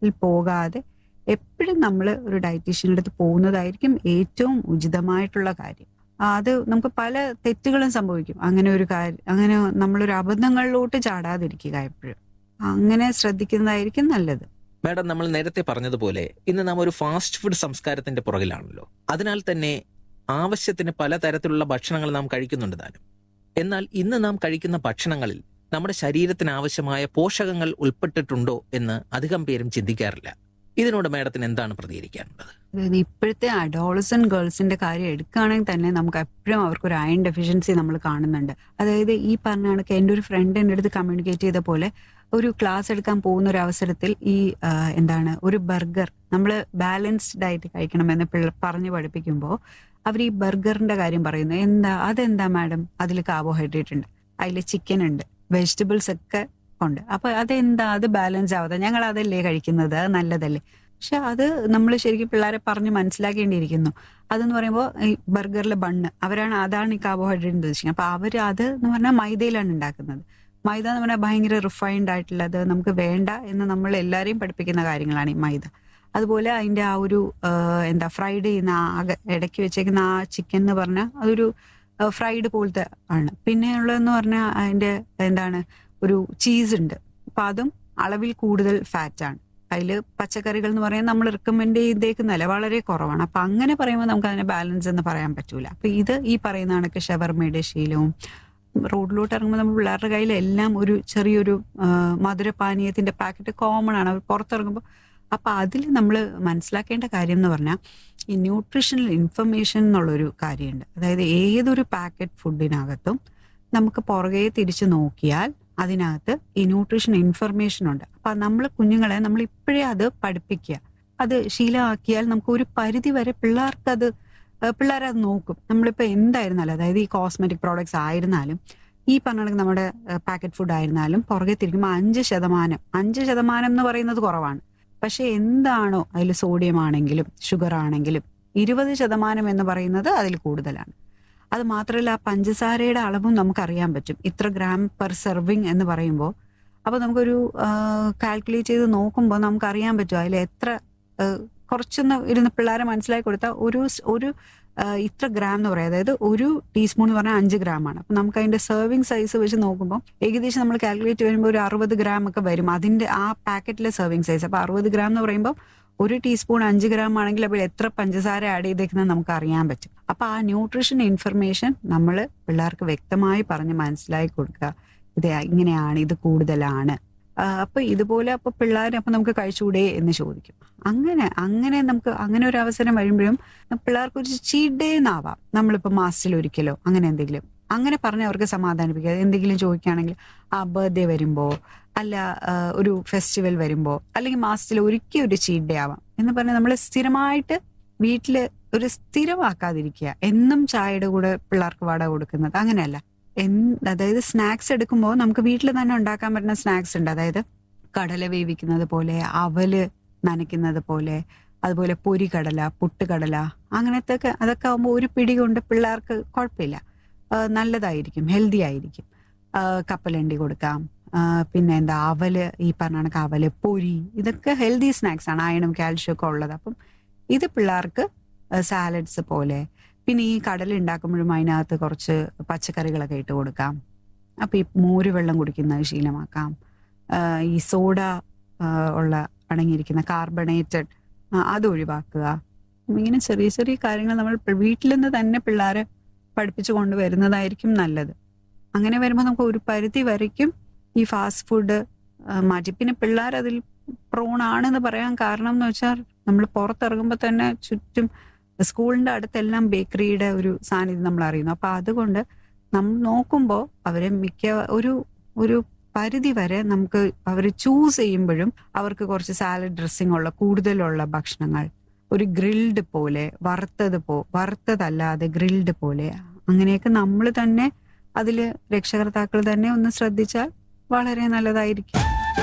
പോകാതെ എപ്പോഴും നമ്മൾ ഒരു ഡയറ്റീഷ്യൻ്റെ അടുത്ത് പോകുന്നതായിരിക്കും ഏറ്റവും ഉചിതമായിട്ടുള്ള കാര്യം ആ, അത് നമുക്ക് പല തെറ്റുകളും സംഭവിക്കും അങ്ങനെ ഒരു കാര്യം അങ്ങനെ നമ്മളൊരു അബദ്ധങ്ങളിലോട്ട് ചാടാതിരിക്കുക എപ്പോഴും അങ്ങനെ ശ്രദ്ധിക്കുന്നതായിരിക്കും നല്ലത് മാഡം നമ്മൾ നേരത്തെ പറഞ്ഞതുപോലെ ഇന്ന് നാം ഒരു ഫാസ്റ്റ് ഫുഡ് സംസ്കാരത്തിന്റെ പുറകിലാണല്ലോ അതിനാൽ തന്നെ ആവശ്യത്തിന് പലതരത്തിലുള്ള ഭക്ഷണങ്ങൾ നാം കഴിക്കുന്നുണ്ട് താനും എന്നാൽ ഇന്ന് നാം കഴിക്കുന്ന ഭക്ഷണങ്ങളിൽ നമ്മുടെ ശരീരത്തിന് ആവശ്യമായ പോഷകങ്ങൾ ഉൾപ്പെട്ടിട്ടുണ്ടോ എന്ന് അധികം പേരും ചിന്തിക്കാറില്ല ഇതിനോട് മാഡത്തിന് എന്താണ് പ്രതികരിക്കാനുള്ളത് അതായത് ഇപ്പോഴത്തെ അഡോളസൻ ഗേൾസിന്റെ കാര്യം എടുക്കുകയാണെങ്കിൽ തന്നെ നമുക്ക് എപ്പോഴും അവർക്ക് ഒരു അയൺ ഡെഫിഷ്യൻസി നമ്മൾ കാണുന്നുണ്ട് അതായത് ഈ പറഞ്ഞ കണക്ക് എൻ്റെ ഒരു ഫ്രണ്ട് എൻ്റെ അടുത്ത് കമ്മ്യൂണിക്കേറ്റ് ചെയ്ത പോലെ ഒരു ക്ലാസ് എടുക്കാൻ പോകുന്ന ഒരു അവസരത്തിൽ ഈ ആ, എന്താണ് ഒരു ബർഗർ നമ്മൾ ബാലൻസ്ഡ് ഡയറ്റ് കഴിക്കണമെന്ന് പിള്ള പറഞ്ഞു പഠിപ്പിക്കുമ്പോൾ അവർ ഈ ബർഗറിന്റെ കാര്യം പറയുന്നു എന്താ അതെന്താ മാഡം അതിൽ കാർബോഹൈഡ്രേറ്റ് ഉണ്ട് അതിൽ ചിക്കൻ ഉണ്ട് വെജിറ്റബിൾസ് ഒക്കെ ഉണ്ട് അപ്പൊ അതെന്താ അത് ബാലൻസ് ആവാതെ ഞങ്ങൾ അതല്ലേ കഴിക്കുന്നത് അത് നല്ലതല്ലേ പക്ഷെ അത് നമ്മൾ ശരിക്കും പിള്ളേരെ പറഞ്ഞ് മനസ്സിലാക്കേണ്ടിയിരിക്കുന്നു അതെന്ന് പറയുമ്പോൾ ഈ ബർഗറിലെ ബണ്ണ് അവരാണ് അതാണ് ഈ കാർബോഹൈഡ്രേറ്റ് ഉദ്ദേശിക്കുന്നത് അപ്പൊ അവർ അത് എന്ന് പറഞ്ഞാൽ മൈദയിലാണ് ഉണ്ടാക്കുന്നത് മൈദ എന്ന് പറഞ്ഞാൽ ഭയങ്കര റിഫൈൻഡ് ആയിട്ടുള്ളത് നമുക്ക് വേണ്ട എന്ന് നമ്മൾ എല്ലാവരെയും പഠിപ്പിക്കുന്ന കാര്യങ്ങളാണ് ഈ മൈദ അതുപോലെ അതിന്റെ ആ ഒരു ആ, എന്താ ഫ്രൈഡ് ചെയ്യുന്ന ആ അക- ഇടയ്ക്ക് വെച്ചേക്കുന്ന ആ ചിക്കൻ എന്ന് പറഞ്ഞാൽ അതൊരു ഫ്രൈഡ് പോലത്തെ ആണ് പിന്നെ ഉള്ളതെന്ന് പറഞ്ഞാൽ അതിന്റെ എന്താണ് ഒരു ചീസ് ഉണ്ട് അപ്പൊ അതും അളവിൽ കൂടുതൽ ഫാറ്റ് ആണ് അതിൽ പച്ചക്കറികൾ എന്ന് പറയുന്നത് നമ്മൾ റെക്കമെൻഡ് ചെയ്തേക്കുന്നതല്ല വളരെ കുറവാണ് അപ്പൊ അങ്ങനെ പറയുമ്പോൾ നമുക്ക് അതിനെ ബാലൻസ് എന്ന് പറയാൻ പറ്റൂല അപ്പൊ ഇത് ഈ പറയുന്ന കണക്ക് ഷവർമയുടെ ശീലവും റോഡിലോട്ട് ഇറങ്ങുമ്പോൾ നമ്മൾ പിള്ളേരുടെ കയ്യിൽ എല്ലാം ഒരു ചെറിയൊരു ആ, മധുരപാനീയത്തിന്റെ പാക്കറ്റ് കോമൺ ആണ് അവർ പുറത്തിറങ്ങുമ്പോൾ അപ്പൊ അതിൽ നമ്മൾ മനസ്സിലാക്കേണ്ട കാര്യം എന്ന് പറഞ്ഞാൽ ഈ ന്യൂട്രീഷണൽ ഇൻഫർമേഷൻ എന്നുള്ളൊരു കാര്യമുണ്ട് അതായത് ഏതൊരു പാക്കറ്റ് ഫുഡിനകത്തും നമുക്ക് പുറകെ തിരിച്ചു നോക്കിയാൽ അതിനകത്ത് ഈ ന്യൂട്രീഷൻ ഇൻഫർമേഷൻ ഉണ്ട് അപ്പൊ നമ്മൾ കുഞ്ഞുങ്ങളെ നമ്മൾ ഇപ്പോഴേ അത് പഠിപ്പിക്കുക അത് ശീലമാക്കിയാൽ നമുക്ക് ഒരു പരിധി വരെ പിള്ളേർക്ക് അത് പിള്ളേർ അത് നോക്കും നമ്മളിപ്പോ എന്തായിരുന്നാലും അതായത് ഈ കോസ്മെറ്റിക് പ്രോഡക്ട്സ് ആയിരുന്നാലും ഈ പറഞ്ഞ കണക്ക് നമ്മുടെ പാക്കറ്റ് ഫുഡ് ആയിരുന്നാലും പുറകെ തിരിക്കുമ്പോൾ അഞ്ച് ശതമാനം അഞ്ച് ശതമാനം എന്ന് പറയുന്നത് കുറവാണ് പക്ഷെ എന്താണോ അതിൽ സോഡിയം ആണെങ്കിലും ഷുഗർ ആണെങ്കിലും ഇരുപത് ശതമാനം എന്ന് പറയുന്നത് അതിൽ കൂടുതലാണ് അത് മാത്രമല്ല ആ പഞ്ചസാരയുടെ അളവും നമുക്കറിയാൻ പറ്റും ഇത്ര ഗ്രാം പെർ സെർവിങ് എന്ന് പറയുമ്പോൾ അപ്പൊ നമുക്കൊരു കാൽക്കുലേറ്റ് ചെയ്ത് നോക്കുമ്പോൾ നമുക്ക് അറിയാൻ പറ്റും അതിൽ എത്ര ആ, കുറച്ചൊന്ന് ഇരുന്ന് പിള്ളേരെ മനസ്സിലാക്കി കൊടുത്താൽ ഒരു സ്- ഒരു ആ, ഇത്ര ഗ്രാം എന്ന് പറയാം അതായത് ഒരു ടീസ്പൂൺ എന്ന് പറഞ്ഞാൽ അഞ്ച് ഗ്രാം ആണ് അപ്പൊ നമുക്ക് അതിന്റെ സെർവിങ് സൈസ് വെച്ച് നോക്കുമ്പോൾ ഏകദേശം നമ്മൾ കാൽക്കുലേറ്റ് വരുമ്പോൾ ഒരു അറുപത് ഗ്രാം ഒക്കെ വരും അതിന്റെ ആ പാക്കറ്റിലെ സെർവിങ് സൈസ് അപ്പൊ അറുപത് ഗ്രാം എന്ന് പറയുമ്പോൾ ഒരു ടീസ്പൂൺ അഞ്ച് ഗ്രാം ആണെങ്കിൽ അപ്പോൾ എത്ര പഞ്ചസാര ആഡ് ചെയ്തേക്കുന്നത് നമുക്ക് അറിയാൻ പറ്റും അപ്പൊ ആ ന്യൂട്രീഷൻ ഇൻഫർമേഷൻ നമ്മൾ പിള്ളേർക്ക് വ്യക്തമായി പറഞ്ഞ് മനസ്സിലാക്കി കൊടുക്കുക ഇത് ഇങ്ങനെയാണ് ഇത് കൂടുതലാണ് ആ, അപ്പൊ ഇതുപോലെ അപ്പൊ പിള്ളേർ അപ്പൊ നമുക്ക് കഴിച്ചുകൂടെ എന്ന് ചോദിക്കും അങ്ങനെ അങ്ങനെ നമുക്ക് അങ്ങനെ ഒരു അവസരം വരുമ്പോഴും പിള്ളേർക്ക് ഒരു ചീറ്റ് ഡേ എന്നാവാം നമ്മളിപ്പോ മാസത്തിൽ ഒരിക്കലോ അങ്ങനെ എന്തെങ്കിലും അങ്ങനെ പറഞ്ഞ് അവർക്ക് സമാധാനിപ്പിക്കുക എന്തെങ്കിലും ചോദിക്കുകയാണെങ്കിൽ ആ ബർത്ത്ഡേ വരുമ്പോ അല്ല ആ, ഒരു ഫെസ്റ്റിവൽ വരുമ്പോ അല്ലെങ്കിൽ മാസത്തിൽ ഒരിക്കൽ ഒരു ചീറ്റ് ഡേ ആവാം എന്ന് പറഞ്ഞാൽ നമ്മൾ സ്ഥിരമായിട്ട് വീട്ടില് ഒരു സ്ഥിരമാക്കാതിരിക്കുക എന്നും ചായയുടെ കൂടെ പിള്ളേർക്ക് വട കൊടുക്കുന്നത് അങ്ങനെയല്ല എന്ത് അതായത് സ്നാക്സ് എടുക്കുമ്പോൾ നമുക്ക് വീട്ടിൽ തന്നെ ഉണ്ടാക്കാൻ പറ്റുന്ന സ്നാക്സ് ഉണ്ട് അതായത് കടല വേവിക്കുന്നത് പോലെ അവല് നനയ്ക്കുന്നത് പോലെ അതുപോലെ പൊരിക്കടല പുട്ടുകടല അങ്ങനത്തെ ഒക്കെ അതൊക്കെ ആകുമ്പോൾ ഒരു പിടി കൊണ്ട് പിള്ളേർക്ക് കുഴപ്പമില്ല ആ, നല്ലതായിരിക്കും ഹെൽത്തി ആയിരിക്കും ആ, കപ്പലണ്ടി കൊടുക്കാം ആ, പിന്നെ എന്താ അവല് ഈ പറഞ്ഞ കണക്ക് അവല് പൊരി ഇതൊക്കെ ഹെൽത്തി സ്നാക്സ് ആണ് അയണും കാൽഷ്യം ഒക്കെ ഉള്ളത് അപ്പം ഇത് പിള്ളേർക്ക് സാലഡ്സ് പോലെ പിന്നെ ഈ കടല ഉണ്ടാക്കുമ്പോഴും അതിനകത്ത് കുറച്ച് പച്ചക്കറികളൊക്കെ ഇട്ട് കൊടുക്കാം അപ്പൊ ഈ മോര് വെള്ളം കുടിക്കുന്നത് ശീലമാക്കാം ആ, ഈ സോഡ ആ, ഉള്ള അടങ്ങിയിരിക്കുന്ന കാർബണേറ്റഡ് അത് ഒഴിവാക്കുക ഇങ്ങനെ ചെറിയ ചെറിയ കാര്യങ്ങൾ നമ്മൾ പി- വീട്ടിൽ നിന്ന് തന്നെ പിള്ളേരെ പഠിപ്പിച്ചു കൊണ്ടുവരുന്നതായിരിക്കും നല്ലത് അങ്ങനെ വരുമ്പോൾ നമുക്ക് ഒരു പരിധി വരയ്ക്കും ഈ ഫാസ്റ്റ് ഫുഡ് മാറ്റി പിന്നെ പിള്ളേർ അതിൽ പ്രോൺ ആണെന്ന് പറയാൻ കാരണം എന്ന് വെച്ചാൽ നമ്മൾ പുറത്തിറങ്ങുമ്പോൾ തന്നെ ചുറ്റും സ്കൂളിന്റെ അടുത്തെല്ലാം ബേക്കറിയുടെ ഒരു സാന്നിധ്യം നമ്മൾ അറിയുന്നു അപ്പൊ അതുകൊണ്ട് നമ്മൾ നോക്കുമ്പോൾ അവരെ മിക്ക ഒരു ഒരു പരിധി വരെ നമുക്ക് അവർ ചൂസ് ചെയ്യുമ്പോഴും അവർക്ക് കുറച്ച് സാലഡ് ഡ്രസ്സിംഗ് ഉള്ള കൂടുതലുള്ള ഭക്ഷണങ്ങൾ ഒരു ഗ്രിൽഡ് പോലെ വറുത്തത് പോ വറുത്തതല്ലാതെ ഗ്രിൽഡ് പോലെ അങ്ങനെയൊക്കെ നമ്മൾ തന്നെ അതില് രക്ഷകർത്താക്കൾ തന്നെ ഒന്ന് ശ്രദ്ധിച്ചാൽ വളരെ നല്ലതായിരിക്കും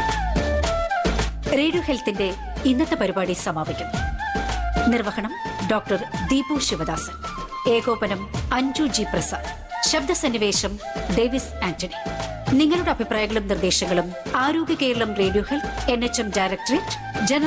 റേഡിയോ ഹെൽത്തിന്റെ ഇന്നത്തെ പരിപാടി സമാപിക്കുന്നു നിർവഹണം ഡോക്ടർ ദീപു ശിവദാസൻ ഏകോപനം അഞ്ജു ജി പ്രസാദ് ശബ്ദസന്നിവേശം ഡേവിസ് ആന്റണി നിങ്ങളുടെ അഭിപ്രായങ്ങളും നിർദ്ദേശങ്ങളും ആരോഗ്യ Keralam radio health N H M directorate general